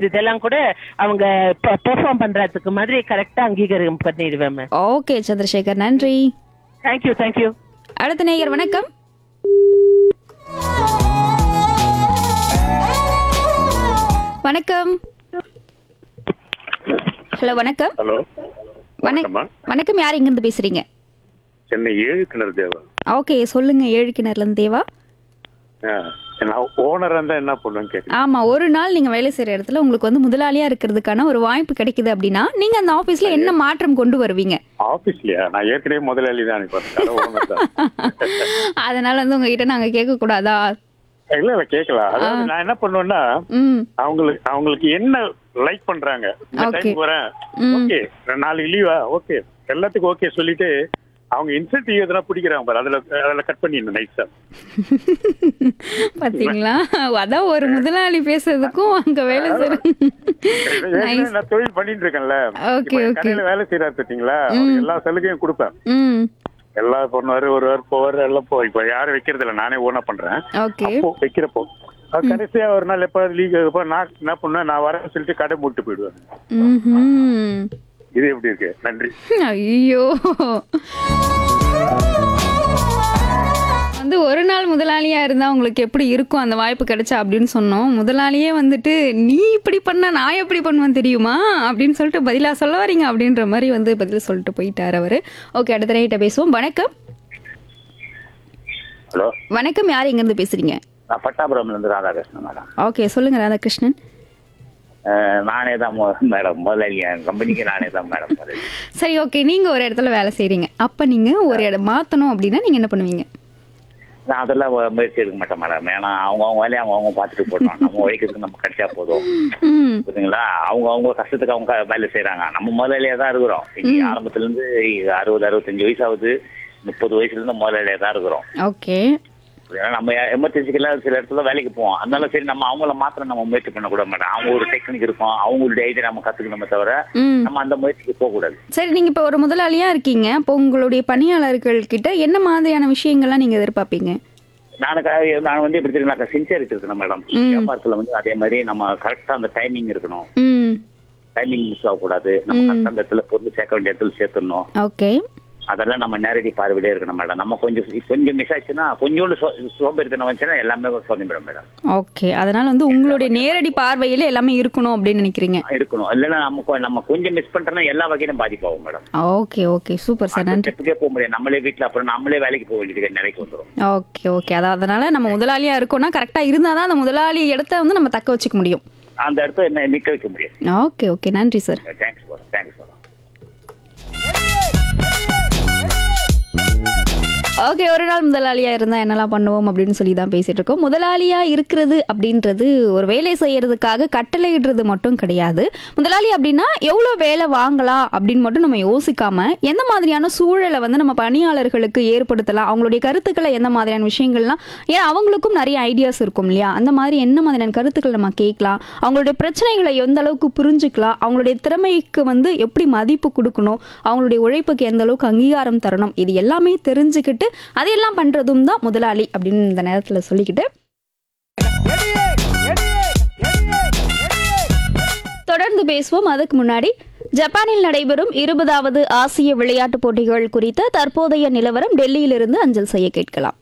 Dance இதெல்லாம் கூட அவங்க பெர்ஃபார்ம் பண்றதுக்கு மாதிரி கரெக்டா அங்கீகாரம் பண்ணிடுவேன் மேம் ஓகே சந்திரசேகர் நன்றி தேங்க்யூ தேங்க்யூ அடுத்த நேயர் வணக்கம் வணக்கம் ஹலோ வணக்கம் ஹலோ வணக் வணக்கம்மா வணக்கம் யார் இங்கிருந்து பேசுறீங்க சென்னை ஏழு கிணறு தேவா ஓகே சொல்லுங்க ஏழு கிணறுல இருந்து தேவா ஆ, நான் ஓனரா இருந்தா என்ன பண்ணுவேன்னு கேட்குறேன் ஆமா ஒரு நாள் நீங்க வேலை செய்யற இடத்துல உங்களுக்கு வந்து முதலாளியா இருக்கிறதுக்கான ஒரு வாய்ப்பு கிடைக்குது அப்படின்னா நீங்க அந்த ஆபீஸ்ல என்ன மாற்றம் கொண்டு வருவீங்க ஆபீஸ்லயா நான் ஏற்கனவே முதலாளி தான் இப்போ கடை ஓனர் தான் அதனால வந்து உங்ககிட்ட நாங்க கேட்க கூடாதா இல்ல இல்ல கேட்கலாம் அதாவது நான் என்ன பண்ணுவேன்னா ம் அவங்களுக்கு அவங்களுக்கு என்ன லைக் பண்றாங்க இந்த Okay. டைம் வரேன் ம். ஓகே நாளைக்கு லீவா ஓகே எல்லாத்துக்கும் ஓகே சொல்லிட்டு அவங்க இன்சென்டிவ் எதனா பிடிக்கிறாங்க பாரு அதுல அதுல கட் பண்ணிடணும் நைஸா பாத்தீங்களா அதான் ஒரு முதலாளி பேசுறதுக்கும் அங்க வேலை செய்யற Nice. நான் தொழில் பண்ணிட்டு இருக்கேன்ல Okay, இப்போ என் okay. கடையில வேலை செய்யறாரு பார்த்தீங்களா அவருக்கு எல்லா சலுகையும் கொடுப்பேன் ம் எல்லா பொண்ணுவாரு ஒருவர் போவார் எல்லாம் போ இப்போ யாரும் வைக்கிறது இல்ல நானே ஓனா பண்றேன் ஓகே அப்போ வைக்கிறப்போ அது கடைசியா ஒரு நாள் எப்ப லீக் எப்ப நான் என்ன பண்ணுவேன் நான் வரேன்னு சொல்லிட்டு கடை மூட்டு போயிடுவேன் ம்ஹும். இது எப்படி இருக்கு நன்றி ஐயோ வந்து ஒரு நாள் முதலாளியா இருந்தா உங்களுக்கு எப்படி இருக்கும் அந்த வாய்ப்பு கிடைச்சா அப்படின்னு சொன்னோம் முதலாளியே வந்துட்டு நீ இப்படி பண்ண நான் எப்படி பண்ணுவேன் தெரியுமா அப்படின்னு சொல்லிட்டு பதிலா சொல்ல வரீங்க அப்படின்ற மாதிரி வந்து பதில் சொல்லிட்டு போயிட்டார் அவரு ஓகே அடுத்த ரைட்ட பேசுவோம் வணக்கம் ஹலோ வணக்கம் யார் இங்க இருந்து பேசுறீங்க நான் பட்டாபுரம்ல இருந்து ராதாகிருஷ்ணன் மேடம் ஓகே சொல்லுங்க ராதாகிருஷ்ணன் அஹ், நானே தான் மு- மேடம் முதலாளி என் கம்பெனிக்கு நானே தான் மேடம் முதலாளி. சரி ஓகே நீங்க ஒரு இடத்துல வேலை செய்றீங்க அப்ப நீங்க ஒரு இடம் மாத்தணும் அப்படின்னா நீங்க என்ன பண்ணுவீங்க நான் அதெல்லாம் வ- முயற்சி எடுக்க மாட்டேன் மேடம் ஏன்னா அவங்க அவங்க வேலையை அவங்க அவங்க பார்த்துட்டு போட்டோம் நம்ம உழைக்கிறதுக்கு நம்ம கிடைச்சா போதும் ம் புரியுதுங்களா அவங்க அவங்க கஷ்டத்துக்கு அவங்க க- வேலை செய்யறாங்க நம்ம முதலாளியா தான் இருக்கிறோம் இன்னைக்கு ஆரம்பத்துல இருந்து அறுபது அறுபத்தஞ்சு வயசு ஆகுது முப்பது வயசுல இருந்து முதலாளியா தான் இருக்கிறோம் ஓகே ஏன்னா நம்ம எமர்ஜென்சிக்கெல்லாம் சில இடத்துல வேலைக்கு போவோம் அதனால சரி நம்ம அவங்கள மாத்திரம் நம்ம முயற்சி பண்ணக்கூட மாட்டோம் அவங்க ஒரு டெக்னிக் இருக்கும் அவங்களுடைய ஐடியா நம்ம கத்துக்கணுமே தவிர ம் நம்ம அந்த முயற்சிக்கு போக கூடாது சரி நீங்க இப்ப ஒரு முதலாளியா இருக்கீங்க அப்போ உங்களுடைய பணியாளர்கள் கிட்ட என்ன மாதிரியான விஷயங்கள்லாம் நீங்க எதிர்பார்ப்பீங்க நான் க- நான் வந்து எப்படி தெரியுமா சின்சியரிட்டி இருக்கணும் மேடம் ம். வியாபாரத்துல வந்து அதே மாதிரி நம்ம கரெக்டா அந்த டைமிங் இருக்கணும் ம் டைமிங் மிஸ் ஆகக்கூடாது நம்ம கரெக்டா அந்த இடத்துல பொருள் சேர்க்க வேண்டிய இடத்துல சேர்த்துடணும் ஓகே அதெல்லாம் நம்ம நேரடி பார்வையிலே இருக்கணும் மேடம் நம்ம கொஞ்சம் கொஞ்சம் மிஸ் ஆச்சுன்னா கொஞ்சோண்டு சோ- சோம்பேறித்தனம் வந்துச்சுன்னா எல்லாமே சொன்னிவிடும் மேடம் ஓகே அதனால வந்து உங்களுடைய நேரடி பார்வையில எல்லாமே இருக்கணும் அப்படின்னு நினைக்கிறீங்க இருக்கணும் இல்லைன்னா நம்ம கொ- நம்ம கொஞ்சம் மிஸ் பண்ணிட்டோம்னா எல்லா வகையிலும் பாதிப்பாகும் madam okay okay super sir நன்றி ஸ்டெப்புக்கே போக முடியாது நம்மளே வீட்டுல அப்புறம் நம்மளே வேலைக்கு போக வேண்டியது நிலைக்கு வந்துடும் ஓகே ஓகே அதான் அதனால நம்ம முதலாளியா இருக்கோம்னா கரெக்டா இருந்தாதான் அந்த முதலாளி இடத்த வந்து நம்ம தக்க வச்சுக்க முடியும் அந்த இடத்த என்ன நிக்க வைக்க முடியாது ஓகே ஓகே நன்றி sir thanks for thanks for okay ஒரு நாள் முதலாளியா இருந்தா என்னெல்லாம் பண்ணுவோம் அப்படின்னு சொல்லி தான் பேசிட்டு இருக்கோம் முதலாளியா இருக்கிறது அப்படின்றது ஒரு வேலை செய்யறதுக்காக கட்டளையிடுறது மட்டும் கிடையாது முதலாளி அப்படின்னா எவ்வளோ வேலை வாங்கலாம் அப்படின்னு மட்டும் நம்ம யோசிக்காம எந்த மாதிரியான சூழலை வந்து நம்ம பணியாளர்களுக்கு ஏற்படுத்தலாம் அவங்களுடைய கருத்துக்களை எந்த மாதிரியான விஷயங்கள்லாம் ஏன் அவங்களுக்கும் நிறைய ஐடியாஸ் இருக்கும் இல்லையா அந்த மாதிரி என்ன மாதிரியான கருத்துக்கள் நம்ம கேட்கலாம் அவங்களுடைய பிரச்சனைகளை எந்த அளவுக்கு புரிஞ்சுக்கலாம் அவங்களுடைய திறமைக்கு வந்து எப்படி மதிப்பு கொடுக்கணும் அவங்களுடைய உழைப்புக்கு எந்த அளவுக்கு அங்கீகாரம் தரணும் இது எல்லாமே தெரிஞ்சுக்கிட்டு அதையெல்லாம் பண்றதும் தான் முதலாளி அப்படின்னு இந்த நேரத்தில் சொல்லிக்கிட்டு தொடர்ந்து பேசுவோம் அதுக்கு முன்னாடி ஜப்பானில் நடைபெறும் இருபதாவது ஆசிய விளையாட்டுப் போட்டிகள் குறித்த தற்போதைய நிலவரம் டெல்லியிலிருந்து அஞ்சல் செய்ய கேட்கலாம்